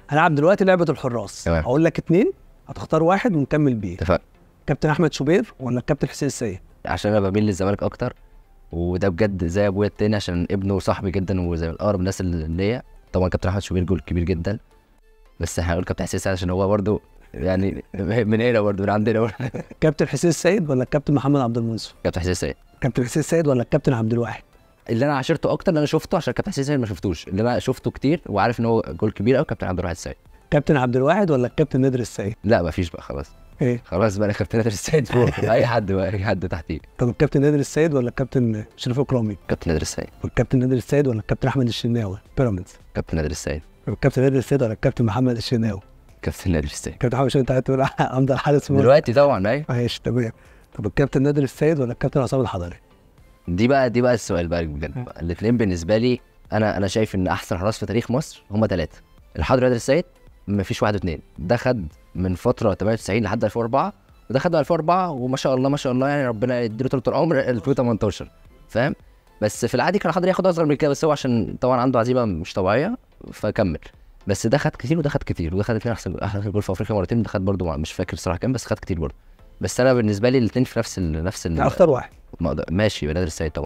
هنلعب دلوقتي لعبه الحراس تمام. هقول لك اتنين هتختار واحد ونكمل بيه اتفقنا كابتن احمد شوبير ولا الكابتن حسين السيد عشان انا بميل للزمالك اكتر وده بجد زي ابويا التاني عشان ابنه صاحبي جدا وزي اقرب الناس اللي ليا طبعا كابتن احمد شوبير جول كبير جدا بس هنقول كابتن حسين السيد عشان هو برضه يعني من هنا برضه من عندنا برضه كابتن حسين السيد ولا الكابتن محمد عبد المنصف كابتن حسين السيد كابتن حسين السيد ولا الكابتن عبد الواحد اللي انا عاشرته اكتر اللي انا شفته عشان كابتن حسين السيد ما شفتوش اللي انا شفته كتير وعارف ان هو جول كبير قوي كابتن عبد الواحد السيد كابتن عبد الواحد ولا الكابتن نادر السيد لا ما فيش بقى خلاص ايه خلاص بقى انا كابتن نادر السيد فوق اي حد بقى اي حد تحتيه طب الكابتن نادر السيد ولا الكابتن شريف اكرامي كابتن نادر السيد والكابتن نادر السيد ولا الكابتن احمد الشناوي بيراميدز كابتن نادر السيد طب الكابتن نادر السيد ولا الكابتن محمد الشناوي كابتن نادر السيد كابتن محمد الشناوي انت عايز تقول افضل حارس مصر دلوقتي طبعا ايوه ماشي تمام طب الكابتن نادر السيد ولا الكابتن عصام الحضري دي بقى دي بقى السؤال بقى بجد بقى. الاثنين بالنسبه لي انا انا شايف ان احسن حراس في تاريخ مصر هم ثلاثه الحضري نادر السيد ما فيش واحد واثنين ده خد من فتره 98 لحد 2004 وده خد 2004 وما شاء الله ما شاء الله يعني ربنا يديله طول العمر 2018 فاهم بس في العادي كان الحضري ياخد اصغر من كده بس هو عشان طبعا عنده عزيمه مش طبيعيه فكمل بس ده خد كتير وده خد كتير وده خد اثنين احسن احسن جول في افريقيا مرتين ده خد برضه مش فاكر الصراحه كام بس خد كتير برضه بس انا بالنسبه لي الاثنين في نفس ال... نفس ال... اختار واحد ما أقدر- ماشي يبقى نادر السيد طبعا